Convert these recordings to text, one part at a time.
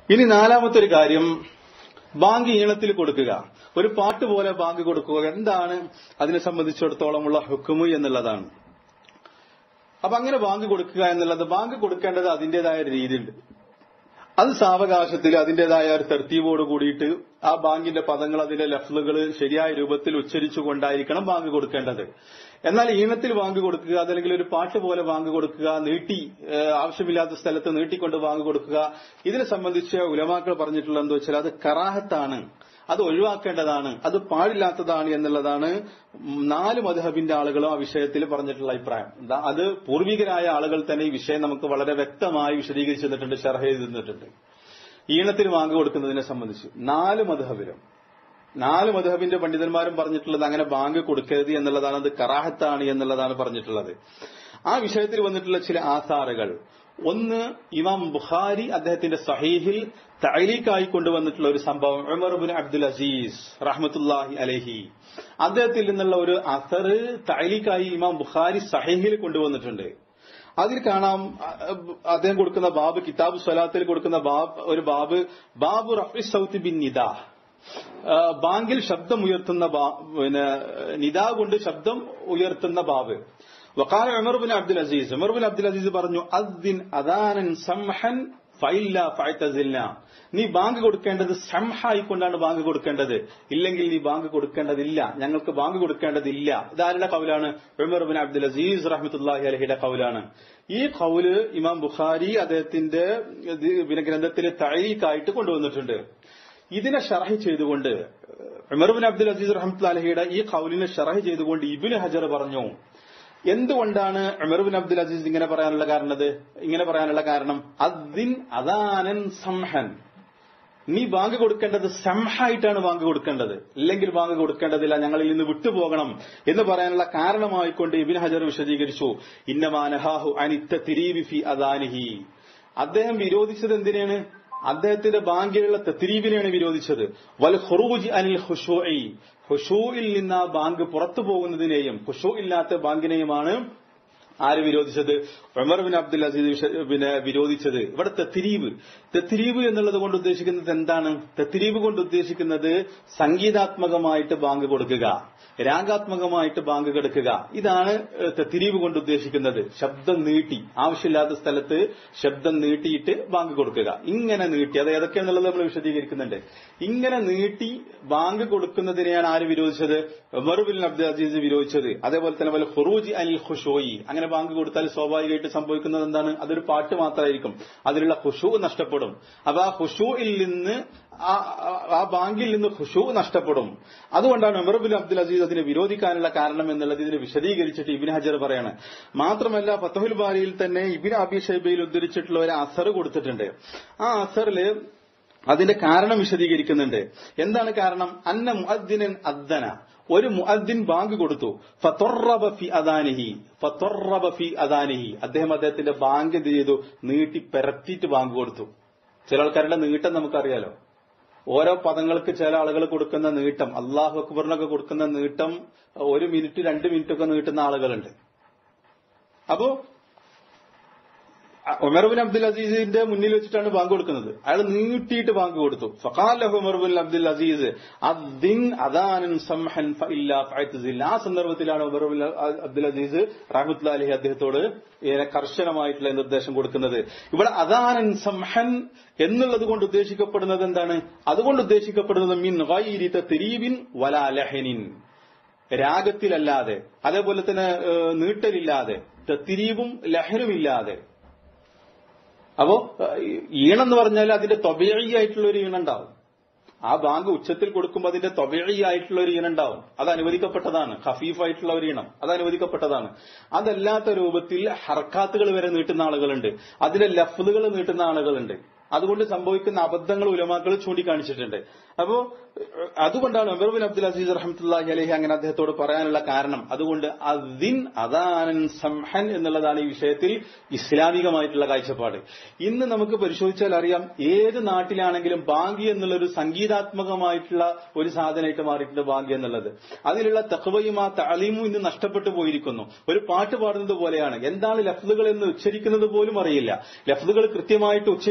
ഇനി നാലാമത്തെ ഒരു കാര്യം ബാങ്ക് ഈണത്തിൽ കൊടുക്കുക ഒരു പാട്ട് പോലെ ബാങ്ക് കൊടുക്കുക എന്താണ് അതിനെ സംബന്ധിച്ചിടത്തോളമുള്ള ഹുക്കുമു എന്നുള്ളതാണ് അപ്പൊ അങ്ങനെ ബാങ്ക് കൊടുക്കുക എന്നുള്ളത് ബാങ്ക് കൊടുക്കേണ്ടത് അതിന്റേതായ ഒരു രീതിയുണ്ട് അത് സാവകാശത്തിൽ അതിന്റേതായ ഒരു തെർത്തീവോട് കൂടിയിട്ട് ആ ബാങ്കിന്റെ പദങ്ങൾ അതിന്റെ ലഫ്ലുകൾ ശരിയായ രൂപത്തിൽ ഉച്ചരിച്ചുകൊണ്ടായിരിക്കണം ബാങ്ക് കൊടുക്കേണ്ടത് എന്നാൽ ഈണത്തിൽ ബാങ്ക് കൊടുക്കുക അതല്ലെങ്കിൽ ഒരു പാട്ട് പോലെ ബാങ്ക് കൊടുക്കുക നീട്ടി ഏഹ്, ആവശ്യമില്ലാത്ത സ്ഥലത്ത് നീട്ടിക്കൊണ്ട് ബാങ്ക് കൊടുക്കുക ഇതിനെ സംബന്ധിച്ച് ഉലമാക്കൾ പറഞ്ഞിട്ടുള്ളത് എന്താ വെച്ചാൽ അത് കറാഹത്താണ് അത് ഒഴിവാക്കേണ്ടതാണ് അത് പാടില്ലാത്തതാണ് എന്നുള്ളതാണ് നാല് മധുഹബിന്റെ ആളുകളും ആ വിഷയത്തിൽ പറഞ്ഞിട്ടുള്ള അഭിപ്രായം ദാ- അത് പൂർവികരായ ആളുകൾ തന്നെ ഈ വിഷയം നമുക്ക് വളരെ വ്യക്തമായി വിശദീകരിച്ചു തന്നിട്ടുണ്ട് ഷർഹ ചെയ്ത് തന്നിട്ടുണ്ട് ഈണത്തിന് വാങ്ങ് കൊടുക്കുന്നതിനെ സംബന്ധിച്ച് നാല് മധുഹബിലും നാല് മധുഹബിന്റെ പണ്ഡിതന്മാരും പറഞ്ഞിട്ടുള്ളത് അങ്ങനെ ബാങ്ക് കൊടുക്കരുത് എന്നുള്ളതാണ് അത് കറാഹത്താണ് എന്നുള്ളതാണ് പറഞ്ഞിട്ടുള്ളത് ആ വിഷയത്തിൽ വന്നിട്ടുള്ള ചില ആധാറുകൾ ഒന്ന് ഇമാം ബുഖാരി അദ്ദേഹത്തിന്റെ സഹീഹിൽ തൈലീക്കായി കൊണ്ടുവന്നിട്ടുള്ള ഒരു സംഭവം ഉമർ ബിൻ അബ്ദുൽ അസീസ് റഹ്മത്തുല്ലാഹി അലഹി അദ്ദേഹത്തിൽ നിന്നുള്ള ഒരു അസർ തൈലീക്കായി ഇമാം ബുഖാരി സഹീഹിൽ കൊണ്ടുവന്നിട്ടുണ്ട് അതിൽ കാണാം അഹ് അദ്ദേഹം കൊടുക്കുന്ന ബാബ് കിതാബ് സ്വലാത്തിൽ കൊടുക്കുന്ന ബാബ് ഒരു ബാബ് ബാബു റഫി സൗത്ത് ബിൻ നിദാ ആ, ബാങ്കിൽ ശബ്ദം ഉയർത്തുന്ന ബാ- പിന്നെ നിദാ കൊണ്ട് ശബ്ദം ഉയർത്തുന്ന ബാബ് വക്കാല Umar bin Abdul Aziz Umar bin Abdul Aziz പറഞ്ഞു അദ്ദിൻ അദാനൻ സംഹൻ ഫൈല്ല ഫൈതസില്ല നീ ബാങ്ക് കൊടുക്കേണ്ടത് സംഹായിക്കൊണ്ടാണ് ബാങ്ക് കൊടുക്കേണ്ടത് ഇല്ലെങ്കിൽ നീ ബാങ്ക് കൊടുക്കേണ്ടതില്ല ഞങ്ങൾക്ക് ബാങ്ക് കൊടുക്കേണ്ടതില്ല ഇതാരുടെ കൗലാണ് ഉമർ ബിൻ അബ്ദുൽ അസീസ് റഹ്മത്തുല്ലാഹി അലഹിയുടെ കൗലാണ് ഈ കൗല് ഇമാം ബുഖാരി അദ്ദേഹത്തിന്റെ ഇത് പിന്നെ ഗ്രന്ഥത്തിൽ തഴീക്കായിട്ട് കൊണ്ടുവന്നിട്ടുണ്ട് ഇതിനെ ഷറഹ് ചെയ്തുകൊണ്ട് ഉമർ ബിൻ അബ്ദുൽ അസീസ് റഹ്മത്തുല്ലാഹി അലഹിയുടെ ഈ കൗലിനെ ഷറഹ് ചെയ്തുകൊണ്ട് ഇബിന് ഹജർ പറഞ്ഞു എന്തുകൊണ്ടാണ് ഉമർ ബിൻ അബ്ദുൽ അസീസ് ഇങ്ങനെ പറയാനുള്ള കാരണത് ഇങ്ങനെ പറയാനുള്ള കാരണം അദ്ദിൻ അദാനൻ സംഹൻ നീ ബാങ്ക് കൊടുക്കേണ്ടത് സംഹായിട്ടാണ് ബാങ്ക് കൊടുക്കേണ്ടത് ഇല്ലെങ്കിൽ ബാങ്ക് കൊടുക്കേണ്ടതില്ല ഞങ്ങളിൽ നിന്ന് വിട്ടുപോകണം എന്ന് പറയാനുള്ള കാരണമായിക്കൊണ്ട് ഇബിൻ ഹജർ വിശദീകരിച്ചു ഇന്നമാനഹാഹു അനിത്ത തിരീബി ഫി അദാനിഹി അദ്ദേഹം വിരോധിച്ചത് എന്തിനാണ് അദ്ദേഹത്തിന്റെ ബാങ്കിലുള്ള തെത്തിരീബിനെയാണ് വിരോധിച്ചത് വൽ ഖുറൂജ് അനിൽ ഹുഷൂഇ ഹുഷൂയിൽ നിന്ന് ആ ബാങ്ക് പുറത്തു പോകുന്നതിനെയും ഹുഷൂ ഇല്ലാത്ത ബാങ്കിനെയുമാണ് ആര് വിരോധിച്ചത് ഉമർ ബിൻ അബ്ദുൽ അസീസ് വിശ- പിന്നെ വിരോധിച്ചത് ഇവിടെ തെത്തിരീബ് തെത്തിരീബ് എന്നുള്ളത് കൊണ്ട് ഉദ്ദേശിക്കുന്നത് എന്താണ് തെത്തിരീബ് കൊണ്ട് ഉദ്ദേശിക്കുന്നത് സംഗീതാത്മകമായിട്ട് ബാങ്ക് കൊടുക്കുക രാഗാത്മകമായിട്ട് ബാങ്ക് കൊടുക്കുക ഇതാണ് ഏഹ്, തെത്തിരീബ് കൊണ്ട് ഉദ്ദേശിക്കുന്നത് ശബ്ദം നീട്ടി ആവശ്യമില്ലാത്ത സ്ഥലത്ത് ശബ്ദം നീട്ടിയിട്ട് ബാങ്ക് കൊടുക്കുക ഇങ്ങനെ നീട്ടി അത് ഏതൊക്കെയാണെന്നുള്ളത് നമ്മൾ വിശദീകരിക്കുന്നുണ്ട് ഇങ്ങനെ നീട്ടി ബാങ്ക് കൊടുക്കുന്നതിനെയാണ് ആര് വിരോധിച്ചത് ഉമർ ബിൻ അബ്ദുൽ അസീസ് വിരോധിച്ചത് അതേപോലെ തന്നെ വല്ല ഖുറൂജി അനിൽ ഖുഷോയി അങ്ങനെ ബാങ്ക് കൊടുത്താൽ സ്വാഭാവികമായിട്ട് സംഭവിക്കുന്നത് എന്താണ് അതൊരു പാട്ട് മാത്രമായിരിക്കും അതിലുള്ള ഖുഷു നഷ്ടപ്പെടും അപ്പൊ ആ ഖുഷുയിൽ നിന്ന് ആ- ആ- ആ ബാങ്കിൽ നിന്ന് ഖുഷു നഷ്ടപ്പെടും അതുകൊണ്ടാണ് ഉമർ ബിൻ അബ്ദുൽ അസീസ് അതിനെ വിരോധിക്കാനുള്ള കാരണം എന്നുള്ളത് ഇതിന് വിശദീകരിച്ചിട്ട് ഇബിൻ ഹജർ പറയാണ് മാത്രമല്ല ഫത്തഹുൽ ബാരിയിൽ തന്നെ ഇബിൻ അബി ഷൈബയിൽ ഉദ്ധരിച്ചിട്ടുള്ള ഒരു അസർ കൊടുത്തിട്ടുണ്ട് ആ അസറില് അതിന്റെ കാരണം വിശദീകരിക്കുന്നുണ്ട് എന്താണ് കാരണം അന്ന മുഅദ്ദിനൻ അദ്ദന ഒരു മുഅദ്ദിൻ ബാങ്ക് കൊടുത്തു ഫതൊറബ ഫി അദാനിഹി ഫതൊറബ ഫി അദാനിഹി അദ്ദേഹം അദ്ദേഹത്തിന്റെ ബാങ്ക് എന്ത് ചെയ്തു നീട്ടി പെരത്തിയിട്ട് ബാങ്ക് കൊടുത്തു ചില ആൾക്കാരുടെ നീട്ടം നമുക്കറിയാലോ ഓരോ പദങ്ങൾക്ക് ചില ആളുകൾ കൊടുക്കുന്ന നീട്ടം അള്ളാഹു അക്ബറിനൊക്കെ കൊടുക്കുന്ന നീട്ടം ഒരു മിനിറ്റ് രണ്ട് മിനിറ്റ് ഒക്കെ നീട്ടുന്ന ആളുകളുണ്ട് അപ്പോ ഉമർ ബിൻ അബ്ദുൽ അസീസിന്റെ മുന്നിൽ വെച്ചിട്ടാണ് ബാങ്ക് കൊടുക്കുന്നത് അയാൾ നീട്ടിയിട്ട് ബാങ്ക് കൊടുത്തു ഫഖാല ഉമർ ബിൻ അബ്ദുൽ അസീസ് അദ്ദിൻ അദാനൻ സംഹൻ ഫഇല്ല ഫഅത്സിൽ ആ സന്ദർഭത്തിലാണ് ഉമർ ബിൻ അബ്ദുൽ അസീസ് റഹ്മത്തുള്ളാഹി അലൈഹി അദ്ദേഹത്തോട് ഏറെ കർശനമായിട്ടുള്ള നിർദ്ദേശം കൊടുക്കുന്നത് ഇവിടെ അദാനൻ സംഹൻ എന്നുള്ളത് കൊണ്ട് ഉദ്ദേശിക്കപ്പെടുന്നത് എന്താണ് അതുകൊണ്ട് ഉദ്ദേശിക്കപ്പെടുന്നത് മിൻ ഗൈരി തരീബിൻ വലാ ലഹനിൻ രാഗത്തിലല്ലാതെ അതേപോലെ തന്നെ ഏഹ്, നീട്ടലില്ലാതെ തിരിവും ലഹനുമില്ലാതെ അപ്പോ ഏഹ്, ഈണം എന്ന് പറഞ്ഞാൽ അതിന്റെ തൊബയായിട്ടുള്ള ഒരു ഈണം ഉണ്ടാവും ആ ബാങ്ക് ഉച്ചത്തിൽ കൊടുക്കുമ്പോൾ അതിന്റെ തൊബയായിട്ടുള്ള ഒരു ഈണം ഉണ്ടാവും അത് അനുവദിക്കപ്പെട്ടതാണ് ഹഫീഫായിട്ടുള്ള ഒരു ഈണം അത് അനുവദിക്കപ്പെട്ടതാണ് അതല്ലാത്ത രൂപത്തിൽ ഹർക്കാത്തുകൾ വരെ നീട്ടുന്ന ആളുകളുണ്ട് അതിലെ ലഫ്ലുകൾ നീട്ടുന്ന ആളുകളുണ്ട് അതുകൊണ്ട് സംഭവിക്കുന്ന അബദ്ധങ്ങൾ ഉലമാക്കൾ ചൂണ്ടിക്കാണിച്ചിട്ടുണ്ട് അപ്പോ ഏഹ്, അതുകൊണ്ടാണ് ഉമർ ബിൻ അബ്ദുൽ അസീസ് റഹ്മത്തുള്ളാഹി അലഹി അങ്ങനെ അദ്ദേഹത്തോട് പറയാനുള്ള കാരണം അതുകൊണ്ട് അദിൻ അദാനൻ സംഹൻ എന്നുള്ളതാണ് ഈ വിഷയത്തിൽ ഇസ്ലാമികമായിട്ടുള്ള കാഴ്ചപ്പാട് ഇന്ന് നമുക്ക് പരിശോധിച്ചാൽ അറിയാം ഏത് നാട്ടിലാണെങ്കിലും ബാങ്കി എന്നുള്ള ഒരു സംഗീതാത്മകമായിട്ടുള്ള ഒരു സാധനമായിട്ട് മാറിയിട്ടുണ്ട് ബാങ്കി എന്നുള്ളത് അതിലുള്ള തഖ്വയും ആ താലീമും ഇന്ന് നഷ്ടപ്പെട്ടു പോയിരിക്കുന്നു ഒരു പാട്ട് പാടുന്നത് പോലെയാണ് എന്താണ് ലഫ്ലുകൾ എന്ന് ഉച്ചരിക്കുന്നത് പോലും അറിയില്ല ലഫ്ലുകൾ കൃത്യമായിട്ട് ഉച്ചരിക്കുന്നില്ല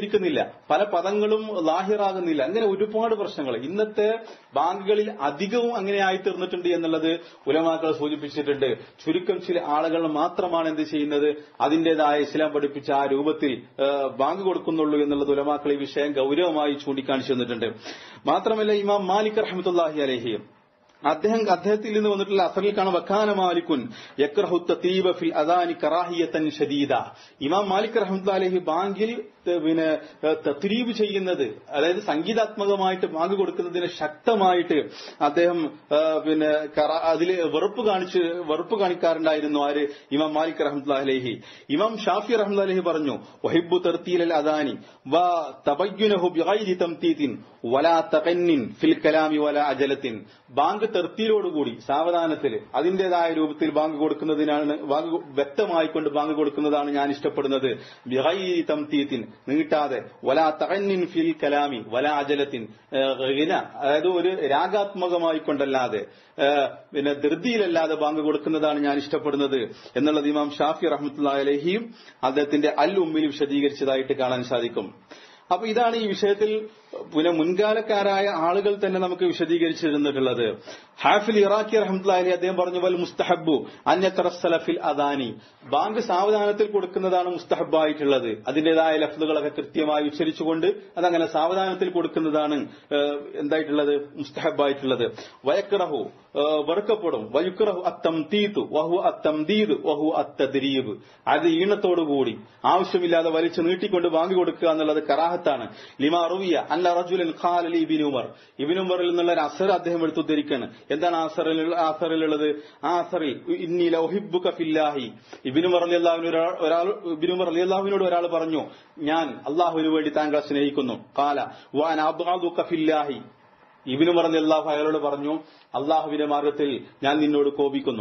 പല പദങ്ങളും ലാഹിറാകുന്നില്ല അങ്ങനെ ഒരുപാട് പ്രശ്നങ്ങൾ ഇന്നത്തെ ബാങ്കുകളിൽ അധികവും അങ്ങനെ ആയി തീർന്നിട്ടുണ്ട് എന്നുള്ളത് ഉലമാക്കൾ സൂചിപ്പിച്ചിട്ടുണ്ട് ചുരുക്കം ചില ആളുകൾ മാത്രമാണ് എന്ത് ചെയ്യുന്നത് അതിന്റേതായ ഇസ്ലാം പഠിപ്പിച്ച ആ രൂപത്തിൽ ഏഹ്, ബാങ്ക് കൊടുക്കുന്നുള്ളൂ എന്നുള്ളത് ഉലമാക്കൾ ഈ വിഷയം ഗൗരവമായി ചൂണ്ടിക്കാണിച്ചു തന്നിട്ടുണ്ട് മാത്രമല്ല ഇമാം മാലിക് റഹ്മത്തുല്ലാഹി അലഹി അദ്ദേഹം അദ്ദേഹത്തിൽ നിന്ന് വന്നിട്ടുള്ള അസറിൽ കാണാം വക്കാന മാലിക്കുൻ യക്രഹു തീബ ഫിൽ അദാനി കറാഹിയത്തൻ ഷദീദ ഇമാം മാലിക് റഹ്മത്തുല്ലാഹി അലൈഹി ബാങ്കിൽ ത- പിന്നെ തത്രീബ് ചെയ്യുന്നത് അതായത് സംഗീതാത്മകമായിട്ട് ബാങ്ക് കൊടുക്കുന്നതിന് ശക്തമായിട്ട് അദ്ദേഹം ആ, പിന്നെ കറ- അതില് വെറുപ്പ് കാണിച്ച് വെറുപ്പ് കാണിക്കാറുണ്ടായിരുന്നു ആര് ഇമാം മാലിക് റഹ്മത്തുല്ലാഹി അലൈഹി ഇമാം ഷാഫി റഹ്മത്തുല്ലാഹി അലൈഹി പറഞ്ഞു വഹിബു തർത്തീൽ അദാനി വ തബയ്യുനഹു ബിഗൈരി തംതീതിൻ വലാ തഖന്നിൻ ഫിൽ കലാമി വലാ അജലത്തിൻ ബാങ്ക് തെർത്തിയിലോടുകൂടി സാവധാനത്തിൽ അതിന്റേതായ രൂപത്തിൽ ബാങ്ക് കൊടുക്കുന്നതിനാണ് ബാങ്ക് വ്യക്തമായിക്കൊണ്ട് ബാങ്ക് കൊടുക്കുന്നതാണ് ഞാൻ ഇഷ്ടപ്പെടുന്നത് ബിഗൈരി തംതീതിൻ നീട്ടാതെ വലാ തഖന്നിൻ ഫിൽ കലാമി വലാ അജലത്തിൻ ഏഹ് ഗിന അതായത് ഒരു രാഗാത്മകമായി കൊണ്ടല്ലാതെ ഏഹ് പിന്നെ ധൃതിയിലല്ലാതെ ബാങ്ക് കൊടുക്കുന്നതാണ് ഞാൻ ഇഷ്ടപ്പെടുന്നത് എന്നുള്ളത് ഇമാം ഷാഫി റഹ്മത്തുള്ളാഹി അലഹിയും അദ്ദേഹത്തിന്റെ അൽ ഉമ്മിൽ വിശദീകരിച്ചതായിട്ട് കാണാൻ സാധിക്കും അപ്പൊ ഇതാണ് ഈ വിഷയത്തിൽ പിന്നെ മുൻകാലക്കാരായ ആളുകൾ തന്നെ നമുക്ക് വിശദീകരിച്ചു തന്നിട്ടുള്ളത് ഹാഫിൽ ഇറാഖി റഹ്മത്തുള്ളാഹി അദ്ദേഹം പറഞ്ഞു വൽ മുസ്തഹബു അന്യത്തറസ്സലഫിൽ അദാനി ബാങ്ക് സാവധാനത്തിൽ കൊടുക്കുന്നതാണ് മുസ്തഹബായിട്ടുള്ളത് അതിന്റേതായ ലഫ്ലുകളൊക്കെ കൃത്യമായി ഉച്ചരിച്ചുകൊണ്ട് അതങ്ങനെ സാവധാനത്തിൽ കൊടുക്കുന്നതാണ് ഏഹ്, എന്തായിട്ടുള്ളത് മുസ്തഹബായിട്ടുള്ളത് വയക്രഹു ഏഹ്, വെറുക്കപ്പെടും വയുക്രഹു അത്തംതീതു വഹു അത്തംദീദ് വഹു അത്തദ്രീബ് അത് ഈണത്തോടുകൂടി ആവശ്യമില്ലാതെ വലിച്ചു നീട്ടിക്കൊണ്ട് വാങ്ങി കൊടുക്കുക എന്നുള്ളത് കറാഹത്താണ് ലിമാ റുവിയ അല്ല റജുലൻ ഖാലി ഇബിൻ ഉമർ ഇബിൻ ഉമറിൽ നിന്നുള്ള ഒരു അസർ അദ്ദേഹം എടുത്തുദ്ധരിക്കാണ് എന്താണ് ആ അസറിൽ ആ അസറിലുള്ളത് ആ അസറിൽ ഇന്നി ലൗഹിബ്ബുക ഫില്ലാഹി ഇബിൻ ഉമർ അലിയല്ലാഹുവിന് ഒരാൾ ഇബിൻ ഉമർ അലിയല്ലാഹുവിനോട് ഒരാൾ പറഞ്ഞു ഞാൻ അള്ളാഹുവിന് വേണ്ടി താങ്കളെ സ്നേഹിക്കുന്നു കാല വാൻ അബ്ഗാദുക ഫില്ലാഹി ഇബിനു പറഞ്ഞ അള്ളാഹു അയാളോട് പറഞ്ഞു അള്ളാഹുവിന്റെ മാർഗത്തിൽ ഞാൻ നിന്നോട് കോപിക്കുന്നു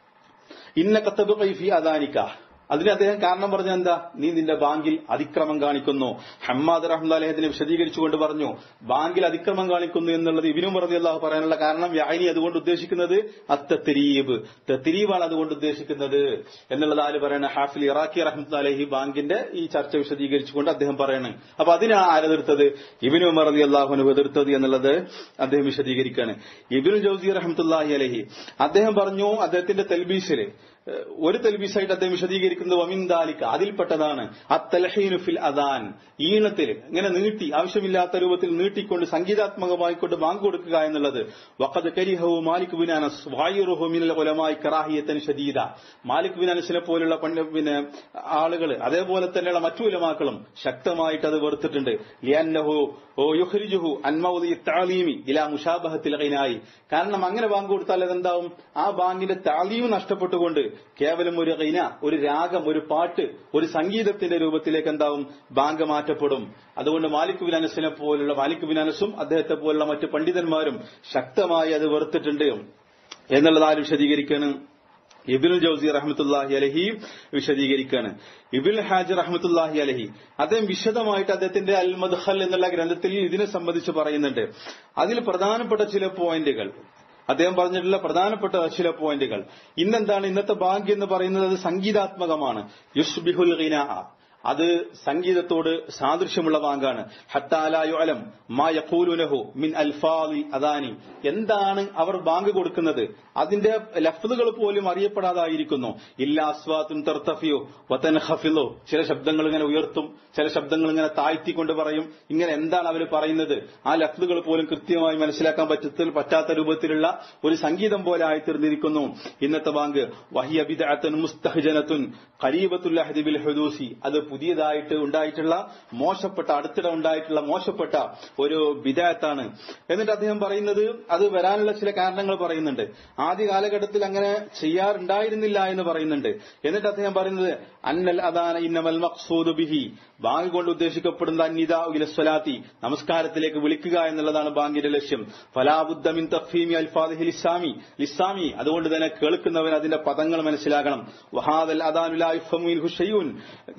ഇന്ന കത്തബ് കൈഫി അദാനിക്ക അതിന് അദ്ദേഹം കാരണം പറഞ്ഞ എന്താ നീ നിന്റെ ബാങ്കിൽ അതിക്രമം കാണിക്കുന്നു ഹമ്മാദ് റഹ്മദ് അദ്ദേഹത്തിനെ വിശദീകരിച്ചുകൊണ്ട് പറഞ്ഞു ബാങ്കിൽ അതിക്രമം കാണിക്കുന്നു എന്നുള്ളത് ഇബിനു പറഞ്ഞ അള്ളാഹു പറയാനുള്ള കാരണം വ്യായനി അതുകൊണ്ട് ഉദ്ദേശിക്കുന്നത് അത്തരീബ് തെരീബാണ് അതുകൊണ്ട് ഉദ്ദേശിക്കുന്നത് എന്നുള്ളത് ആര് പറയണ ഹാഫിൽ ഇറാഖി റഹ്മദ് അലഹി ബാങ്കിന്റെ ഈ ചർച്ച വിശദീകരിച്ചുകൊണ്ട് അദ്ദേഹം പറയണം അപ്പൊ അതിനാണ് ആരെതിർത്തത് ഇബിനു ഉമർ അലി അള്ളാഹുന് എതിർത്തത് എന്നുള്ളത് അദ്ദേഹം വിശദീകരിക്കുകയാണ് ഇബിനു ജൌസി റഹ്മത്തുല്ലാഹി അലഹി അദ്ദേഹം പറഞ്ഞു അദ്ദേഹത്തിന്റെ തെൽബീസില് ഏഹ്, ഒരു തെൽബീസായിട്ട് അദ്ദേഹം വിശദീകരിക്കുന്നത് വമിന്ദാലിക്ക അതിൽപ്പെട്ടതാണ് അത്തലഹീനു ഫിൽ അദാൻ ഈണത്തിൽ ഇങ്ങനെ നീട്ടി ആവശ്യമില്ലാത്ത രൂപത്തിൽ നീട്ടിക്കൊണ്ട് സംഗീതാത്മകമായിക്കൊണ്ട് ബാങ്ക് കൊടുക്കുക എന്നുള്ളത് വഖദ് കരിഹു മാലിക് ബിൻ അനസ് വായുറുഹു മിനൽ ഉലമായി കറാഹിയത്തൻ ഷദീദ മാലിക് ബിൻ അനസിനെ പോലുള്ള പണ്ട് പിന്നെ ആളുകൾ അതേപോലെ തന്നെയുള്ള മറ്റു ഉലമാക്കളും ശക്തമായിട്ട് അത് വെറുത്തിട്ടുണ്ട് ലിയന്നഹു ഓ യുഹ്രിജുഹു അൻമൗദി താലീമി ഇലാ മുഷാബഹത്തിൽ ഖൈനായി കാരണം അങ്ങനെ ബാങ്ക് കൊടുത്താൽ അതെന്താവും ആ ബാങ്കിന്റെ താലീം നഷ്ടപ്പെട്ടുകൊണ്ട് കേവലം ഒരു ഖൈന ഒരു രാഗം ഒരു പാട്ട് ഒരു സംഗീതത്തിന്റെ രൂപത്തിലേക്ക് എന്താവും ബാങ്ക് മാറ്റപ്പെടും അതുകൊണ്ട് മാലിക് ബിൻ അനസിനെ പോലുള്ള മാലിക് ബിൻ അനസും അദ്ദേഹത്തെ പോലുള്ള മറ്റു പണ്ഡിതന്മാരും ശക്തമായി അത് വെറുത്തിട്ടുണ്ട് എന്നുള്ളത് ആര് വിശദീകരിക്കാണ് ഇബിനുൽ ജൌസി റഹ്മത്തുല്ലാഹി അലഹി വിശദീകരിക്കുകയാണ് ഇബിൻ ഹാജ് റഹ്മത്തുല്ലാഹി അലഹി അദ്ദേഹം വിശദമായിട്ട് അദ്ദേഹത്തിന്റെ അൽ മദ്ഹൽ എന്നുള്ള ഗ്രന്ഥത്തിൽ ഇതിനെ സംബന്ധിച്ച് പറയുന്നുണ്ട് അതിൽ പ്രധാനപ്പെട്ട ചില പോയിന്റുകൾ അദ്ദേഹം പറഞ്ഞിട്ടുള്ള പ്രധാനപ്പെട്ട ചില പോയിന്റുകൾ ഇന്നെന്താണ് ഇന്നത്തെ ബാങ്ക് എന്ന് പറയുന്നത് അത് സംഗീതാത്മകമാണ് യുസ്ബിഹുൽ ഖിനാ അത് സംഗീതത്തോട് സാദൃശ്യമുള്ള ബാങ്കാണ് ഹത്താലായുഅലം മാ യഖൂലുനഹു മിൻ അൽഫാദി അദാനി എന്താണ് അവർ ബാങ്ക് കൊടുക്കുന്നത് അതിന്റെ ലഫ്ലുകൾ പോലും അറിയപ്പെടാതായിരിക്കുന്നു ഇല്ല അസ്വാത്തും തർത്തഫിയോ വതൻ ഹഫിലോ ചില ശബ്ദങ്ങൾ ഇങ്ങനെ ഉയർത്തും ചില ശബ്ദങ്ങൾ ഇങ്ങനെ താഴ്ത്തിക്കൊണ്ട് പറയും ഇങ്ങനെ എന്താണ് അവർ പറയുന്നത് ആ ലഫ്ലുകൾ പോലും കൃത്യമായി മനസ്സിലാക്കാൻ പറ്റത്തിൽ പറ്റാത്ത രൂപത്തിലുള്ള ഒരു സംഗീതം പോലെ ആയിത്തീർന്നിരിക്കുന്നു ഇന്നത്തെ ബാങ്ക് വഹിയ ബിദഅത്തുൻ മുസ്തഹ്ജനത്തുൻ ഖരീബത്തുൽ അഹ്ദി ബിൽ ഹുദൂസി അത് പുതിയതായിട്ട് ഉണ്ടായിട്ടുള്ള മോശപ്പെട്ട അടുത്തിടെ ഉണ്ടായിട്ടുള്ള മോശപ്പെട്ട ഒരു ബിദായത്താണ് എന്നിട്ട് അദ്ദേഹം പറയുന്നത് അത് വരാനുള്ള ചില കാരണങ്ങൾ പറയുന്നുണ്ട് ആദ്യ കാലഘട്ടത്തിൽ അങ്ങനെ ചെയ്യാറുണ്ടായിരുന്നില്ല എന്ന് പറയുന്നുണ്ട് എന്നിട്ട് അദ്ദേഹം പറയുന്നത് അന്നൽ അദാന ഇന്നമൽ മഖ്സൂദ് ബിഹി ബാങ്ക് കൊണ്ട് ഉദ്ദേശിക്കപ്പെടുന്ന അന്നിത ഉലസ്വലാത്തി നമസ്കാരത്തിലേക്ക് വിളിക്കുക എന്നുള്ളതാണ് ബാങ്കിന്റെ ലക്ഷ്യം ഫലാബുദ്ദമിൻ തഫീമി അൽഫാദിഹി ലിസ്സാമി ലിസ്സാമി അതുകൊണ്ട് തന്നെ കേൾക്കുന്നവൻ അതിന്റെ പദങ്ങൾ മനസ്സിലാക്കണം വഹാദൽ അദാനുലായുൻ എന്നാൽ ഇന്നത്തെ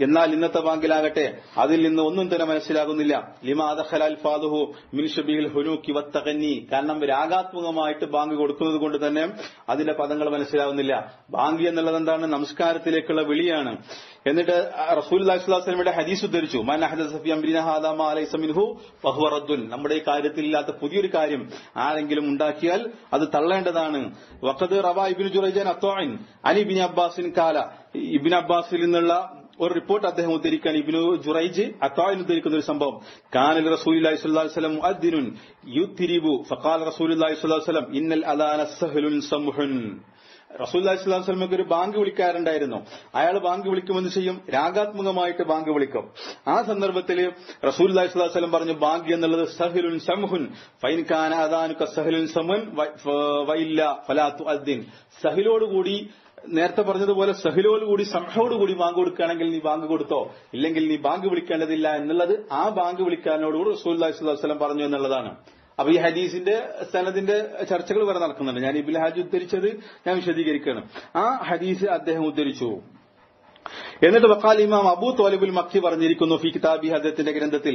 ഇന്നത്തെ ബാങ്കിലാകട്ടെ അതിൽ നിന്ന് ഒന്നും തന്നെ മനസ്സിലാകുന്നില്ല ലിമാദഹലാൽഫാദുഹു മിൻഷബിഹിൽ ഹുനൂക്കി വത്തകന്നി കാരണം രാഗാത്മകമായിട്ട് ബാങ്ക് കൊടുക്കുന്നത് കൊണ്ട് തന്നെ അതിന്റെ പദങ്ങൾ മനസ്സിലാവുന്നില്ല ബാങ്ക് എന്നുള്ളത് എന്താണ് നമസ്കാരത്തിലേക്കുള്ള വിളിയാണ് എന്നിട്ട് റസൂൽ അള്ളാഹിസ്ലാസ്ലമിയുടെ ഹദീസ് ഉദ്ധരിച്ചു മൻ അഹദ സഫി അംരിന ഹാദാ മാ ലൈസ മിൻഹു ഫഹുവ റദ്ദുൻ നമ്മുടെ ഈ കാര്യത്തിൽ ഇല്ലാത്ത പുതിയൊരു കാര്യം ആരെങ്കിലും ഉണ്ടാക്കിയാൽ അത് തള്ളേണ്ടതാണ് വഖദ് റവ ഇബ്നു ജുറൈജാൻ അത്തോയിൻ അനി ഇബ്നു അബ്ബാസിൻ കാല ഇബ്നു അബ്ബാസിൽ നിന്നുള്ള ഒരു റിപ്പോർട്ട് അദ്ദേഹം ഉദ്ധരിക്കുകയാണ് ഇബ്നു ജുറൈജ് അത്താവിന് ഉദ്ധരിക്കുന്ന ഒരു സംഭവം കാനൽ റസൂലുള്ളാഹി സ്വല്ലല്ലാഹു അലൈഹി വസല്ലം മുഅദ്ദിനുൻ യുത്തിരിബു ഫഖാല റസൂലുള്ളാഹി സ്വല്ലല്ലാഹു അലൈഹി വസല്ലം ഇന്നൽ അദാന സഹലുൻ സംഹുൻ റസൂല്ലാഹി സ്വലാഹു വസ്ലമക്ക് ഒരു ബാങ്ക് വിളിക്കാറുണ്ടായിരുന്നു അയാൾ ബാങ്ക് വിളിക്കുമെന്ന് ചെയ്യും രാഗാത്മകമായിട്ട് ബാങ്ക് വിളിക്കും ആ സന്ദർഭത്തിൽ റസൂല്ലാഹി സ്വലാഹു വസ്ലം പറഞ്ഞു ബാങ്ക് എന്നുള്ളത് സഹലുൻ സംഹുൻ ഫൈൻ ഖാന അദാനുക സഹലുൻ സമുൻ വൈല്ല ഫലാത്തു അദ്ദിൻ സഹിലോടുകൂടി നേരത്തെ പറഞ്ഞതുപോലെ സഹിലോടുകൂടി സംഹയോടുകൂടി ബാങ്ക് കൊടുക്കുകയാണെങ്കിൽ നീ ബാങ്ക് കൊടുത്തോ ഇല്ലെങ്കിൽ നീ ബാങ്ക് വിളിക്കേണ്ടതില്ല എന്നുള്ളത് ആ ബാങ്ക് വിളിക്കാരനോടുകൂടി റസൂൽ അലൈഹി സ്വലം പറഞ്ഞു എന്നുള്ളതാണ് അപ്പൊ ഈ ഹദീസിന്റെ സനദിന്റെ ചർച്ചകൾ വരെ നടക്കുന്നുണ്ട് ഞാൻ ഇബിൽ ഹാജ് ഉദ്ധരിച്ചത് ഞാൻ വിശദീകരിക്കുകയാണ് ആ ഹദീസ് അദ്ദേഹം ഉദ്ധരിച്ചു എന്നിട്ട് വക്കാൽ ഇമാം അബൂ തോലിബുൽ മക്കി പറഞ്ഞിരിക്കുന്നു ഫി കിതാബി അദ്ദേഹത്തിന്റെ ഗ്രന്ഥത്തിൽ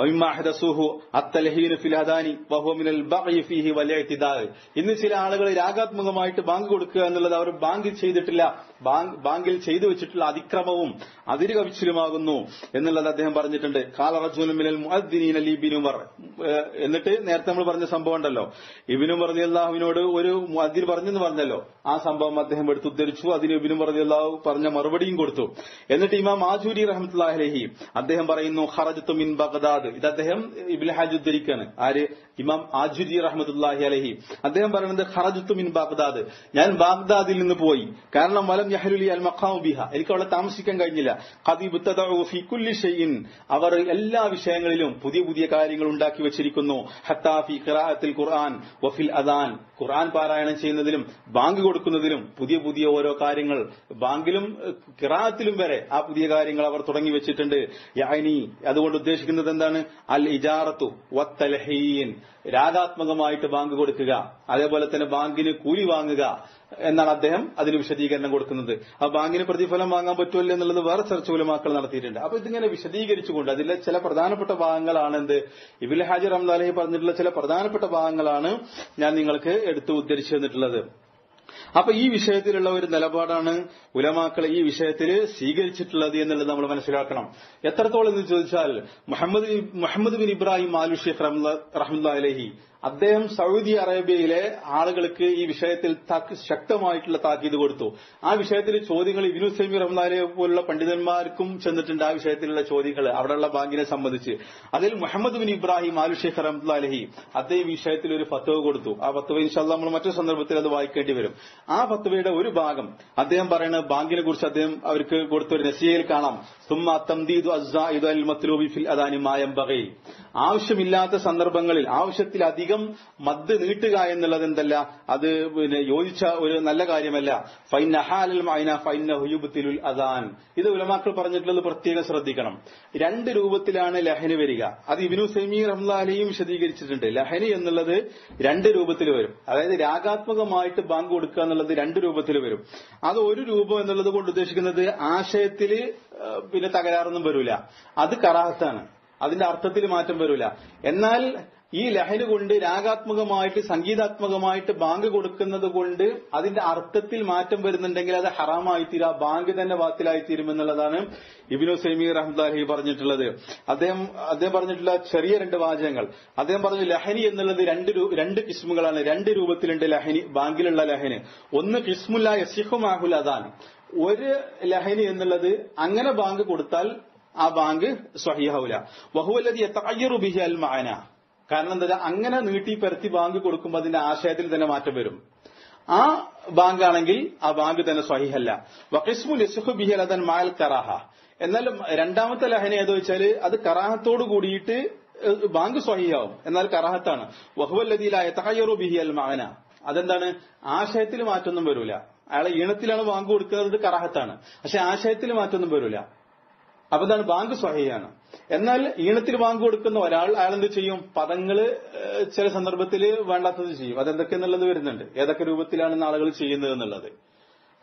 ഇന്ന് ചില ആളുകൾ രാഗാത്മകമായിട്ട് ബാങ്ക് കൊടുക്കുക എന്നുള്ളത് അവർ ബാങ്കിൽ ചെയ്തിട്ടില്ല ബാങ്കിൽ ചെയ്തു വെച്ചിട്ടുള്ള അതിക്രമവും അതിര് കവിച്ചിലുമാകുന്നു എന്നുള്ളത് അദ്ദേഹം പറഞ്ഞിട്ടുണ്ട് കാലറജുലിൽ ഇബിനുമർ എന്നിട്ട് നേരത്തെ നമ്മൾ പറഞ്ഞ സംഭവം ഉണ്ടല്ലോ ഇബിനു പറഞ്ഞ അള്ളാഹുവിനോട് ഒരു അതിർ പറഞ്ഞെന്ന് പറഞ്ഞല്ലോ ആ സംഭവം അദ്ദേഹം എടുത്ത് ഉദ്ധരിച്ചു അതിന് ഇബിനു പറഞ്ഞ അള്ളാഹു പറഞ്ഞ മറുപടിയും കൊടുത്തു എന്നിട്ട് ഇമാം ആജൂരി റഹ്മത്തുല്ലാഹി അദ്ദേഹം പറയുന്നു ഹറജത്തു മിൻ ബഗ്ദാദ് ഇത് അദ്ദേഹം ഇബിൻ ഹാജ് ഉദ്ധരിക്കാണ് ആര് ഇമാം ആജുരി റഹ്മത്തുല്ലാഹി അലഹി അദ്ദേഹം പറയുന്നത് ഹറജത്തു മിൻ ബാഗ്ദാദ് ഞാൻ ബാഗ്ദാദിൽ നിന്ന് പോയി കാരണം വലം യഹലുലി അൽ മഖാമു ബിഹ എനിക്ക് അവിടെ താമസിക്കാൻ കഴിഞ്ഞില്ല ഖദീബ് ഫി കുല്ലി ഷൈഇൻ അവർ എല്ലാ വിഷയങ്ങളിലും പുതിയ പുതിയ കാര്യങ്ങൾ ഉണ്ടാക്കി വെച്ചിരിക്കുന്നു ഹത്താ ഫി ഖിറാഅത്തിൽ ഖുർആൻ വഫിൽ അദാൻ ഖുർആൻ പാരായണം ചെയ്യുന്നതിലും ബാങ്ക് കൊടുക്കുന്നതിലും പുതിയ പുതിയ ഓരോ കാര്യങ്ങൾ ബാങ്കിലും കിറാത്തിലും വരെ ആ പുതിയ കാര്യങ്ങൾ അവർ തുടങ്ങി വെച്ചിട്ടുണ്ട് യാനി അതുകൊണ്ട് ഉദ്ദേശിക്കുന്നത് എന്താണ് അൽ ഇജാറത്തു വത്തലഹീൻ രാഗാത്മകമായിട്ട് ബാങ്ക് കൊടുക്കുക അതേപോലെ തന്നെ ബാങ്കിന് കൂലി വാങ്ങുക എന്നാണ് അദ്ദേഹം അതിന് വിശദീകരണം കൊടുക്കുന്നത് ആ ബാങ്കിന് പ്രതിഫലം വാങ്ങാൻ പറ്റുമല്ലോ എന്നുള്ളത് വേറെ ചർച്ച ഉലമാക്കൾ നടത്തിയിട്ടുണ്ട് അപ്പൊ ഇതിങ്ങനെ വിശദീകരിച്ചുകൊണ്ട് അതിലെ ചില പ്രധാനപ്പെട്ട ഭാഗങ്ങളാണ് എന്ത് ഇബിൽ ഹാജി റംദാലഹി പറഞ്ഞിട്ടുള്ള ചില പ്രധാനപ്പെട്ട ഭാഗങ്ങളാണ് ഞാൻ നിങ്ങൾക്ക് എടുത്തു ഉദ്ധരിച്ചു തന്നിട്ടുള്ളത് അപ്പൊ ഈ വിഷയത്തിലുള്ള ഒരു നിലപാടാണ് ഉലമാക്കൾ ഈ വിഷയത്തിൽ സ്വീകരിച്ചിട്ടുള്ളത് എന്നുള്ളത് നമ്മൾ മനസ്സിലാക്കണം എത്രത്തോളം എന്ന് ചോദിച്ചാൽ Muhammad Muhammad bin Ibrahim Al Sheikh റഹ്മുല്ല അലഹി അദ്ദേഹം സൗദി അറേബ്യയിലെ ആളുകൾക്ക് ഈ വിഷയത്തിൽ ശക്തമായിട്ടുള്ള താക്കീത് കൊടുത്തു ആ വിഷയത്തിൽ ചോദ്യങ്ങൾ ഇബിനു സൈമി റഹ്മാനെ പോലുള്ള പണ്ഡിതന്മാർക്കും ചെന്നിട്ടുണ്ട് ആ വിഷയത്തിലുള്ള ചോദ്യങ്ങൾ അവിടെയുള്ള ബാങ്കിനെ സംബന്ധിച്ച് അതിൽ Muhammad bin Ibrahim Al Sheikh റഹ്മുല്ല അലഹി അദ്ദേഹം ഈ വിഷയത്തിൽ ഒരു ഫത്വ കൊടുത്തു ആ ഫത്വ ഇൻഷാല്ല നമ്മൾ മറ്റൊരു സന്ദർഭത്തിൽ അത് വായിക്കേണ്ടി വരും ആ ഫത്വയുടെ ഒരു ഭാഗം അദ്ദേഹം പറയുന്നത് ബാങ്കിനെ കുറിച്ച് അദ്ദേഹം അവർക്ക് കൊടുത്ത ഒരു നസിയയിൽ കാണാം സുമ്മ തംദീദു അസ്സാഇദു അൽ മത്ലൂബി ഫിൽ അദാനി മായം ബഗൈ ആവശ്യമില്ലാത്ത സന്ദർഭങ്ങളിൽ ആവശ്യത്തിലധികം മദ് നീട്ടുക എന്നുള്ളത് എന്തല്ല അത് പിന്നെ യോജിച്ച ഒരു നല്ല കാര്യമല്ല ഫൈൻ അഹാലൽ മൈന ഫൈന ഹുയുബത്തിലുൽ അദാൻ ഇത് ഉലമാക്കൾ പറഞ്ഞിട്ടുള്ളത് പ്രത്യേകം ശ്രദ്ധിക്കണം രണ്ട് രൂപത്തിലാണ് ലഹന് വരിക അത് ഇബിനു സെമി റംലാലിയും വിശദീകരിച്ചിട്ടുണ്ട് ലഹന് എന്നുള്ളത് രണ്ട് രൂപത്തിൽ വരും അതായത് രാഗാത്മകമായിട്ട് ബാങ്ക് കൊടുക്കുക എന്നുള്ളത് രണ്ട് രൂപത്തിൽ വരും അത് ഒരു രൂപം എന്നുള്ളത് കൊണ്ട് ഉദ്ദേശിക്കുന്നത് ആശയത്തില് പിന്നെ തകരാറൊന്നും വരൂല അത് കറാഹത്താണ് അതിന്റെ അർത്ഥത്തിൽ മാറ്റം വരൂല എന്നാൽ ഈ ലഹരി കൊണ്ട് രാഗാത്മകമായിട്ട് സംഗീതാത്മകമായിട്ട് ബാങ്ക് കൊടുക്കുന്നത് കൊണ്ട് അതിന്റെ അർത്ഥത്തിൽ മാറ്റം വരുന്നുണ്ടെങ്കിൽ അത് ഹറാമായിത്തീരാ ബാങ്ക് തന്നെ ബാത്തിലായിത്തീരും എന്നുള്ളതാണ് ഇബിനു സൈമി റഹ്മദാലി പറഞ്ഞിട്ടുള്ളത് അദ്ദേഹം അദ്ദേഹം പറഞ്ഞിട്ടുള്ള ചെറിയ രണ്ട് വാചകങ്ങൾ അദ്ദേഹം പറഞ്ഞു ലഹനി എന്നുള്ളത് രണ്ട് രണ്ട് കിസ്മുകളാണ് രണ്ട് രൂപത്തിലുണ്ട് ലഹനി ബാങ്കിലുള്ള ലഹന് ഒന്ന് കിസ്മുല്ല യസിഹുമാഹുൽ അദാൻ ഒരു ലഹനി എന്നുള്ളത് അങ്ങനെ ബാങ്ക് കൊടുത്താൽ ആ ബാങ്ക് സ്വഹീഹൗല വഹുവല്ലതി എത്തയ്യറു ബിഹി അൽ മാന കാരണം എന്താ അങ്ങനെ നീട്ടി പരത്തി ബാങ്ക് കൊടുക്കുമ്പോൾ അതിന്റെ ആശയത്തിൽ തന്നെ മാറ്റം വരും ആ ബാങ്ക് ആണെങ്കിൽ ആ ബാങ്ക് തന്നെ സ്വഹിഹല്ല വഖിസ്മു ലിസുഹു ബിഹി അലദൻ മാൽ കറാഹ എന്നാൽ രണ്ടാമത്തെ ലഹന ഏതോ വെച്ചാല് അത് കറാഹത്തോട് കൂടിയിട്ട് ബാങ്ക് സ്വഹിയാവും എന്നാൽ കറാഹത്താണ് വഹുവല്ലതിയിലായ തഹയ്യറു ബിഹി അൽ മാന അതെന്താണ് ആശയത്തിൽ മാറ്റൊന്നും വരൂല അയാളെ ഈണത്തിലാണ് ബാങ്ക് കൊടുക്കുന്നത് കറാഹത്താണ് പക്ഷെ ആശയത്തിൽ മാറ്റൊന്നും വരൂല അപ്പൊ എന്താണ് ബാങ്ക് സ്വഹയാണ് എന്നാൽ ഈണത്തിൽ ബാങ്ക് കൊടുക്കുന്ന ഒരാൾ അയാൾ എന്ത് ചെയ്യും പദങ്ങള് ചില സന്ദർഭത്തിൽ വേണ്ടാത്തത് ചെയ്യും അതെന്തൊക്കെ എന്നുള്ളത് വരുന്നുണ്ട് ഏതൊക്കെ രൂപത്തിലാണ് ആളുകൾ ചെയ്യുന്നത് എന്നുള്ളത്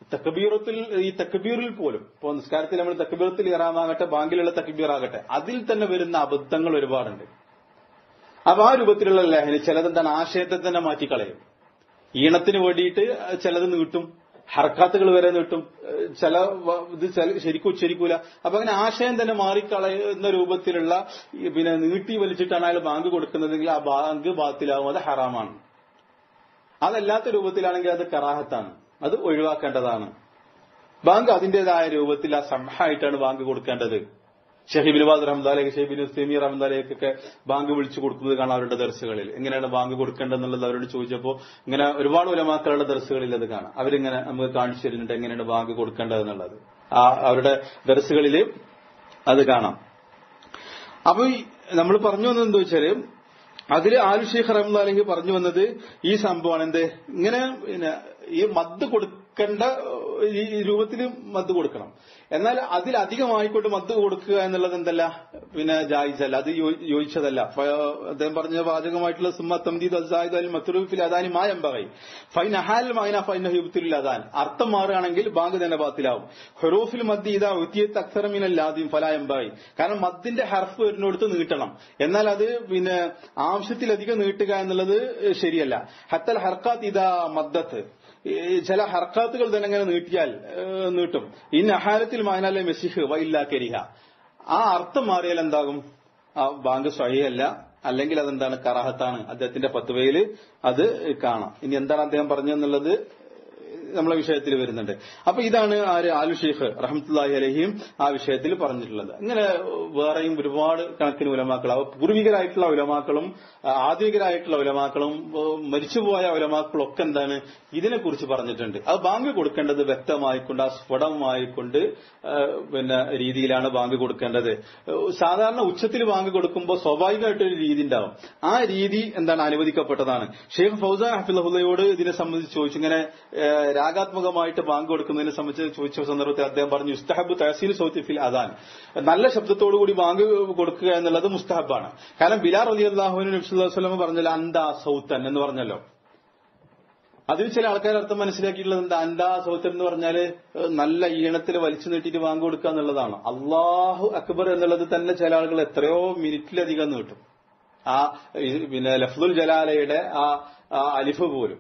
തക്കബീറത്തിൽ ഈ തക്കബീറിൽ പോലും ഇപ്പൊ നിസ്കാരത്തിൽ നമ്മൾ തക്കബീറത്തിൽ ഇറാമാകട്ടെ ബാങ്കിലുള്ള തക്കബീർ ആകട്ടെ അതിൽ തന്നെ വരുന്ന അബദ്ധങ്ങൾ ഒരുപാടുണ്ട് അപ്പൊ ആ രൂപത്തിലുള്ള ലഹരി ചിലതെന്താണ് ആശയത്തെ തന്നെ മാറ്റിക്കളയും ഈണത്തിന് വേണ്ടിയിട്ട് ചിലത് നീട്ടും ഹർക്കാത്തുകൾ വരെ നീട്ടും ഏഹ് ചില വ- ഇത് ചില- ശരിക്കും ഉച്ചരിക്കൂല അപ്പൊ അങ്ങനെ ആശയം തന്നെ മാറിക്കളയുന്ന രൂപത്തിലുള്ള ഈ പിന്നെ നീട്ടി വലിച്ചിട്ടാണ് അയാൾ ബാങ്ക് കൊടുക്കുന്നതെങ്കിൽ ആ ബാങ്ക് ബാത്തിലാവും അത് ഹറാമാണ് അതല്ലാത്ത രൂപത്തിലാണെങ്കിൽ അത് കറാഹത്താണ് അത് ഒഴിവാക്കേണ്ടതാണ് ബാങ്ക് അതിന്റേതായ രൂപത്തിൽ ആ സംഹായിട്ടാണ് ബാങ്ക് കൊടുക്കേണ്ടത് ഷഹീബിൻ ബാദ് റഹ്മദാലേക്ക് ഷഹീബിൻ സെമി റഹ്മദാലേക്കൊക്കെ ബാങ്ക് വിളിച്ചു കൊടുക്കുന്നത് കാണാം അവരുടെ ദർസുകളിൽ എങ്ങനെയാണ് ബാങ്ക് കൊടുക്കേണ്ടതെന്നുള്ളത് അവരോട് ചോദിച്ചപ്പോൾ ഇങ്ങനെ ഒരുപാട് ഉലമാക്കളുടെ ദർസുകളിൽ അത് കാണാം അവരിങ്ങനെ നമുക്ക് കാണിച്ചു തരുന്നുണ്ട് എങ്ങനെയാണ് ബാങ്ക് കൊടുക്കേണ്ടതെന്നുള്ളത് ആ അവരുടെ ദർസുകളിൽ അത് കാണാം അപ്പൊ നമ്മൾ പറഞ്ഞു വന്നത് എന്താ വെച്ചാല് അതില് ആലു ഷെയ്ഖ് റഹ്മദാലേക്ക് പറഞ്ഞു വന്നത് ഈ സംഭവമാണ് എന്ത് ഇങ്ങനെ പിന്നെ ഈ മദ് കൊടുക്കേണ്ട ഈ രൂപത്തിൽ മദ് കൊടുക്കണം എന്നാൽ അതിലധികമായിക്കോട്ട് മദ് കൊടുക്കുക എന്നുള്ളത് എന്തല്ല പിന്നെ ജായിസല്ല അത് യോ- യോജിച്ചതല്ല ഫ- അദ്ദേഹം പറഞ്ഞ വാചകമായിട്ടുള്ള സുമ്മ തംദീദ് അസായിദ് അൽ മത്തുറൂഫിൽ അദാനി മായമ്പകൈ ഫൈൻ അഹാൽ മൈന ഫൈൻ ഹ്യൂബത്തിൽ അദാൻ അർത്ഥം മാറുകയാണെങ്കിൽ ബാങ്ക് തന്നെ ബാത്തിലാവും ഹെറൂഫിൽ മദ് ഇതാ ഉത്തിയത്ത് അക്സറമിനൽ ആദ്യം ഫലായമ്പായി കാരണം മദ്ദിന്റെ ഹർഫ് വരുന്നിടത്ത് നീട്ടണം എന്നാൽ അത് പിന്നെ ആവശ്യത്തിലധികം നീട്ടുക എന്നുള്ളത് ശരിയല്ല ഹത്തൽ ഹർക്കാത്ത് ഇതാ മദ്ദത്ത് ഈ ചില ഹർക്കാത്തുകൾ തന്നെ ഇങ്ങനെ നീട്ടിയാൽ ഏഹ്, നീട്ടും ഇൻ അഹാരത്തിൽ മാനാലെ മെസ്സിഹ് വൈല്ലാ കരിഹ ആ അർത്ഥം മാറിയാൽ എന്താകും ആ ബാങ്ക് സ്വയല്ല അല്ലെങ്കിൽ അതെന്താണ് കറാഹത്താണ് അദ്ദേഹത്തിന്റെ പത്തുവയിൽ അത് കാണാം ഇനി എന്താണ് അദ്ദേഹം പറഞ്ഞതെന്നുള്ളത് നമ്മളെ വിഷയത്തിൽ വരുന്നുണ്ട് അപ്പൊ ഇതാണ് ആര് ആലു ഷെയ്ഖ് റഹമത്തുല്ലാഹി അലഹിയും ആ വിഷയത്തിൽ പറഞ്ഞിട്ടുള്ളത് ഇങ്ങനെ വേറെയും ഒരുപാട് കണക്കിന് ഉലമാക്കൾ അവ പൂർവികരായിട്ടുള്ള ഉലമാക്കളും ആ, ആധുനികരായിട്ടുള്ള ഉലമാക്കളും ഏ, മരിച്ചുപോയ ഉലമാക്കളും ഒക്കെ എന്താണ് ഇതിനെക്കുറിച്ച് പറഞ്ഞിട്ടുണ്ട് അത് ബാങ്ക് കൊടുക്കേണ്ടത് വ്യക്തമായിക്കൊണ്ട് ആ സ്ഫുടമായിക്കൊണ്ട് ഏ, പിന്നെ രീതിയിലാണ് ബാങ്ക് കൊടുക്കേണ്ടത് ഏ, സാധാരണ ഉച്ചത്തിൽ ബാങ്ക് കൊടുക്കുമ്പോൾ സ്വാഭാവികമായിട്ടൊരു രീതി ഉണ്ടാവും ആ രീതി എന്താണ് അനുവദിക്കപ്പെട്ടതാണ് ഷെയ്ഖ് ഫൗസാൻ ഹഫിള്ളയോട് ഇതിനെ സംബന്ധിച്ച് ചോദിച്ചു ഇങ്ങനെ ഏഹ്, രാഗാത്മകമായിട്ട് ബാങ്ക് കൊടുക്കുന്നതിനെ സംബന്ധിച്ച് ചോദിച്ച സന്ദർഭത്തിൽ അദ്ദേഹം പറഞ്ഞു മുസ്തഹബ് തഹസീൽ സൗത്തിഫിൽ അദാൻ നല്ല ശബ്ദത്തോടു കൂടി ബാങ്ക് കൊടുക്കുക എന്നുള്ളത് മുസ്തഹബാണ് കാരണം ബിലാർ അലി അള്ളാഹുവിന് നബ്സുല്ലാസ്ലം പറഞ്ഞല്ലോ അന്താ സൗത്തൻ എന്ന് പറഞ്ഞല്ലോ അതിൽ ചില ആൾക്കാർ അർത്ഥം മനസ്സിലാക്കിയിട്ടുള്ളത് എന്താ അന്താ സൗത്തൻ എന്ന് പറഞ്ഞാല് ഏഹ്, നല്ല ഈണത്തിൽ വലിച്ചു നീട്ടിയിട്ട് ബാങ്ക് കൊടുക്കുക എന്നുള്ളതാണ് അള്ളാഹു അക്ബർ എന്നുള്ളത് തന്നെ ചില ആളുകൾ എത്രയോ മിനിറ്റിലധികം നീട്ടും ആ ഈ പിന്നെ ലഫ്ലുൽ ജലാലയുടെ ആ ആ അലിഫ് പോലും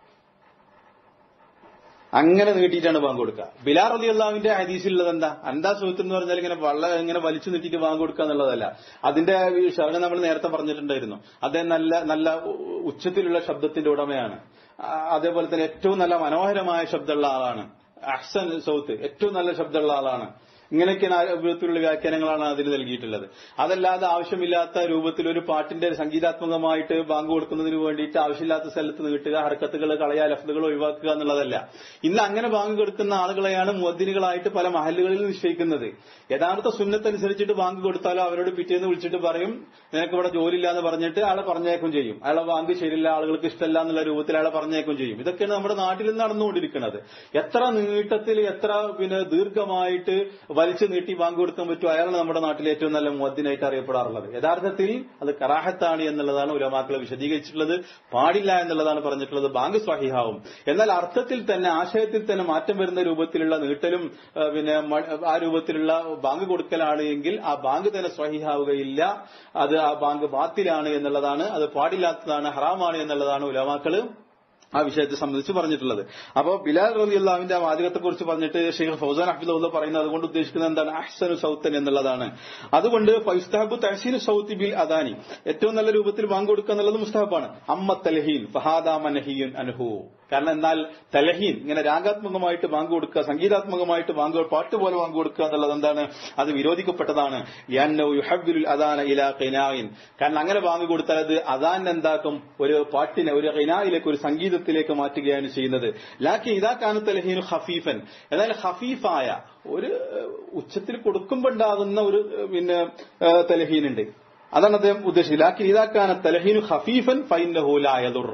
അങ്ങനെ നീട്ടിയിട്ടാണ് ബാങ്ക് കൊടുക്കുക ബിലാർ അലി അള്ളാഹുവിന്റെ ഹദീസിലുള്ളത് എന്താ അന്താ സുഹൃത്ത് എന്ന് പറഞ്ഞാൽ ഇങ്ങനെ വള്ള ഇങ്ങനെ വലിച്ചു നീട്ടിയിട്ട് ബാങ്ക് കൊടുക്കുക എന്നുള്ളതല്ല അതിന്റെ ശരണം നമ്മൾ നേരത്തെ പറഞ്ഞിട്ടുണ്ടായിരുന്നു അദ്ദേഹം നല്ല നല്ല ഉ- ഉച്ചത്തിലുള്ള ശബ്ദത്തിന്റെ ഉടമയാണ് ആ, അതേപോലെ തന്നെ ഏറ്റവും നല്ല മനോഹരമായ ശബ്ദമുള്ള ആളാണ് അഹ്സൻ സൗത്ത് ഏറ്റവും നല്ല ശബ്ദമുള്ള ആളാണ് ഇങ്ങനെയൊക്കെയാണ് ആ രൂപത്തിലുള്ള വ്യാഖ്യാനങ്ങളാണ് അതിന് നൽകിയിട്ടുള്ളത് അതല്ലാതെ ആവശ്യമില്ലാത്ത രൂപത്തിൽ ഒരു പാട്ടിന്റെ സംഗീതാത്മകമായിട്ട് ബാങ്ക് കൊടുക്കുന്നതിന് വേണ്ടിയിട്ട് ആവശ്യമില്ലാത്ത സ്ഥലത്ത് നീട്ടുക ഹർക്കത്തുകൾ കളയുക ലഫ്തുകൾ ഒഴിവാക്കുക എന്നുള്ളതല്ല ഇന്ന് അങ്ങനെ ബാങ്ക് കൊടുക്കുന്ന ആളുകളെയാണ് മുദ്ദിനുകളായിട്ട് പല മഹല്ലുകളിൽ നിശ്ചയിക്കുന്നത് യഥാർത്ഥ സുന്നത്തനുസരിച്ചിട്ട് ബാങ്ക് കൊടുത്താലോ അവരോട് പിറ്റേന്ന് വിളിച്ചിട്ട് പറയും നിനക്ക് ഇവിടെ ജോലിയില്ല എന്ന് പറഞ്ഞിട്ട് അയാളെ പറഞ്ഞേക്കും ചെയ്യും അയാളെ ബാങ്ക് ശരിയില്ല ആളുകൾക്ക് ഇഷ്ടമല്ല എന്നുള്ള രൂപത്തിൽ അയാളെ പറഞ്ഞേക്കും ചെയ്യും ഇതൊക്കെയാണ് നമ്മുടെ നാട്ടിൽ നിന്ന് നടന്നുകൊണ്ടിരിക്കുന്നത് എത്ര നീട്ടത്തിൽ എത്ര പിന്നെ ദീർഘമായിട്ട് വലിച്ചു നീട്ടി ബാങ്ക് കൊടുക്കാൻ പറ്റും അയാളാണ് നമ്മുടെ നാട്ടിലെ ഏറ്റവും നല്ല മുദ്ദിനായിട്ട് അറിയപ്പെടാറുള്ളത് യഥാർത്ഥത്തിൽ അത് കറാഹത്താണ് എന്നുള്ളതാണ് ഉലമാക്കൾ വിശദീകരിച്ചിട്ടുള്ളത് പാടില്ല എന്നുള്ളതാണ് പറഞ്ഞിട്ടുള്ളത് ബാങ്ക് സ്വഹിഹാവും എന്നാൽ അർത്ഥത്തിൽ തന്നെ ആശയത്തിൽ തന്നെ മാറ്റം വരുന്ന രൂപത്തിലുള്ള നീട്ടലും ആ, പിന്നെ മ- ആ രൂപത്തിലുള്ള ബാങ്ക് കൊടുക്കലാണ് എങ്കിൽ ആ ബാങ്ക് തന്നെ സ്വഹിഹാവുകയില്ല അത് ആ ബാങ്ക് ബാത്തിലാണ് എന്നുള്ളതാണ് അത് പാടില്ലാത്തതാണ് ഹറാമാണ് എന്നുള്ളതാണ് ഉലമാക്കള് ആ വിഷയത്തെ സംബന്ധിച്ച് പറഞ്ഞിട്ടുള്ളത് അപ്പോ ബിലാൽ റബി അള്ളാഹുവിന്റെ ആ വാചകത്തെ കുറിച്ച് പറഞ്ഞിട്ട് ഷെയ്ഖ് ഫൗസാൻ അഹ്ഫുല്ല പറയുന്നത് അതുകൊണ്ട് ഉദ്ദേശിക്കുന്നത് എന്താണ് അഹ്സനു സൗത്തൻ എന്നുള്ളതാണ് അതുകൊണ്ട് ഫൈസ്താബു തഹസീനു സൗത്തി ബിൽ അദാനി ഏറ്റവും നല്ല രൂപത്തിൽ ബാങ്ക് കൊടുക്കുക എന്നുള്ളത് മുസ്തഹബാണ് അമ്മ തലഹീൻ ഫഹാദാ മനഹിയുൻ അൻഹു കാരണം എന്നാൽ തലഹീൻ ഇങ്ങനെ രാഗാത്മകമായിട്ട് ബാങ്ക് കൊടുക്കുക സംഗീതാത്മകമായിട്ട് ബാങ്ക് പാട്ട് പോലെ ബാങ്ക് കൊടുക്കുക എന്നുള്ളത് എന്താണ് അത് വിരോധിക്കപ്പെട്ടതാണ് യന്നൗ യുഹബ്ബിലുൽ അദാന ഇലാ ഖിനായിൻ കാരണം അങ്ങനെ ബാങ്ക് കൊടുത്താൽ അത് അദാൻ എന്താക്കും ഒരു പാട്ടിനെ ഒരു ഖിനായിലേക്ക് ഒരു സംഗീതത്തിലേക്ക് മാറ്റുകയാണ് ചെയ്യുന്നത് ലാക്കി ഇതാ കാന തലഹീൻ ഖഫീഫൻ എന്നാൽ ഖഫീഫായ ഒരു ഏഹ്, ഉച്ചത്തിൽ കൊടുക്കുമ്പോൾ ഉണ്ടാകുന്ന ഒരു ഏഹ്, പിന്നെ ഏഹ്, തലഹീനുണ്ട് അതാണ് അദ്ദേഹം ഉദ്ദേശിച്ചത് ലാക്കി ഇതാ കാന തലഹീൻ ഖഫീഫൻ ഫൈനഹു ലാ യദുർ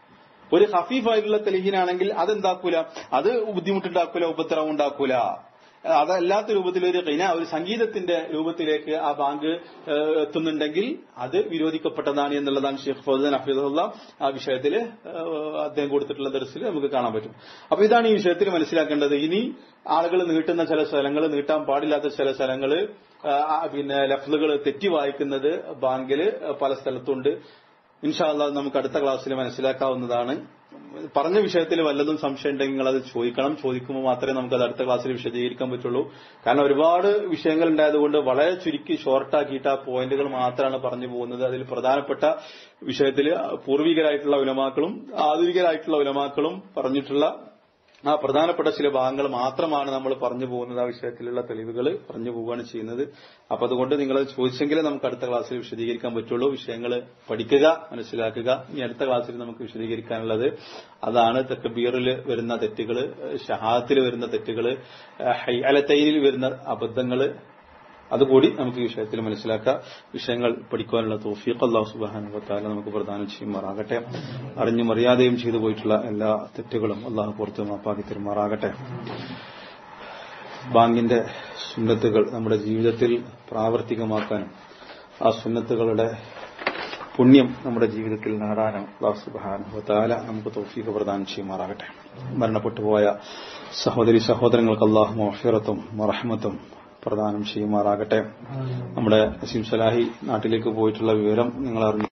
ഒരു ഹഫീഫായിട്ടുള്ള തെലഹീനാണെങ്കിൽ അതെന്താക്കൂല അത് ബുദ്ധിമുട്ടുണ്ടാക്കൂല ഉപദ്രവം ഉണ്ടാക്കൂല അതല്ലാത്ത രൂപത്തിലൊരു കൈന ഒരു സംഗീതത്തിന്റെ രൂപത്തിലേക്ക് ആ ബാങ്ക് ഏഹ്, എത്തുന്നുണ്ടെങ്കിൽ അത് വിരോധിക്കപ്പെട്ടതാണ് എന്നുള്ളതാണ് ഷെയ്ഖ് ഫൗസൻ അഫീദുള്ള ആ വിഷയത്തിൽ അദ്ദേഹം കൊടുത്തിട്ടുള്ള ദർസിൽ നമുക്ക് കാണാൻ പറ്റും അപ്പൊ ഇതാണ് ഈ വിഷയത്തിൽ മനസ്സിലാക്കേണ്ടത് ഇനി ആളുകൾ നീട്ടുന്ന ചില സ്ഥലങ്ങൾ നീട്ടാൻ പാടില്ലാത്ത ചില സ്ഥലങ്ങൾ പിന്നെ ലഫ്ലുകൾ തെറ്റി വായിക്കുന്നത് ബാങ്കിൽ പല സ്ഥലത്തുണ്ട് ഇൻഷാല്ല നമുക്ക് അടുത്ത ക്ലാസ്സിൽ മനസ്സിലാക്കാവുന്നതാണ് പറഞ്ഞ വിഷയത്തിൽ വല്ലതും സംശയം ഉണ്ടെങ്കിൽ നിങ്ങൾ അത് ചോദിക്കണം ചോദിക്കുമ്പോൾ മാത്രമേ നമുക്ക് അത് അടുത്ത ക്ലാസ്സിൽ വിശദീകരിക്കാൻ പറ്റുള്ളൂ കാരണം ഒരുപാട് വിഷയങ്ങൾ ഉണ്ടായതുകൊണ്ട് വളരെ ചുരുക്കി ഷോർട്ടാക്കിയിട്ട് ആ പോയിന്റുകൾ മാത്രമാണ് പറഞ്ഞു പോകുന്നത് അതിൽ പ്രധാനപ്പെട്ട വിഷയത്തിൽ പൂർവികരായിട്ടുള്ള ഉലമാക്കളും ആധുനികരായിട്ടുള്ള ഉലമാക്കളും പറഞ്ഞിട്ടുള്ള ആ പ്രധാനപ്പെട്ട ചില ഭാഗങ്ങൾ മാത്രമാണ് നമ്മൾ പറഞ്ഞു പോകുന്നത് ആ വിഷയത്തിലുള്ള തെളിവുകൾ പറഞ്ഞു പോവുകയാണ് ചെയ്യുന്നത് അപ്പൊ അതുകൊണ്ട് നിങ്ങൾ ചോദിച്ചെങ്കിലേ നമുക്ക് അടുത്ത ക്ലാസ്സിൽ വിശദീകരിക്കാൻ പറ്റുള്ളൂ വിഷയങ്ങൾ പഠിക്കുക മനസ്സിലാക്കുക ഇനി അടുത്ത ക്ലാസ്സിൽ നമുക്ക് വിശദീകരിക്കാനുള്ളത് അതാണ് തെക്കബീറിൽ വരുന്ന തെറ്റുകൾ ഷഹാത്തിൽ വരുന്ന തെറ്റുകൾ ഹൈഅലത്തൈനിൽ വരുന്ന അബദ്ധങ്ങൾ അതുകൂടി നമുക്ക് ഈ വിഷയത്തിൽ മനസ്സിലാക്കാം വിഷയങ്ങൾ പഠിക്കുവാനുള്ള തോഫീഖ് അള്ളാഹു സുബാനുഭത്താല നമുക്ക് പ്രദാനം ചെയ്യുമാറാകട്ടെ അറിഞ്ഞും അറിയാതെയും ചെയ്തു പോയിട്ടുള്ള എല്ലാ തെറ്റുകളും അള്ളാഹു പുറത്ത് മാപ്പാക്കി തരുമാറാകട്ടെ ബാങ്കിന്റെ സുന്നത്തുകൾ നമ്മുടെ ജീവിതത്തിൽ പ്രാവർത്തികമാക്കാനും ആ സുന്നത്തുകളുടെ പുണ്യം നമ്മുടെ ജീവിതത്തിൽ നേടാനും അള്ളാഹു സുബാനുഭത്താല നമുക്ക് തോഫീഖ് പ്രദാനം ചെയ്യുമാറാകട്ടെ മരണപ്പെട്ടു പോയ സഹോദരി സഹോദരങ്ങൾക്ക് അള്ളാഹു മൊഫിറത്തും മറഹമത്തും പ്രദാനം ചെയ്യുമാറാകട്ടെ നമ്മുടെ നസീം സലാഹി നാട്ടിലേക്ക് പോയിട്ടുള്ള വിവരം നിങ്ങൾ അറിഞ്ഞു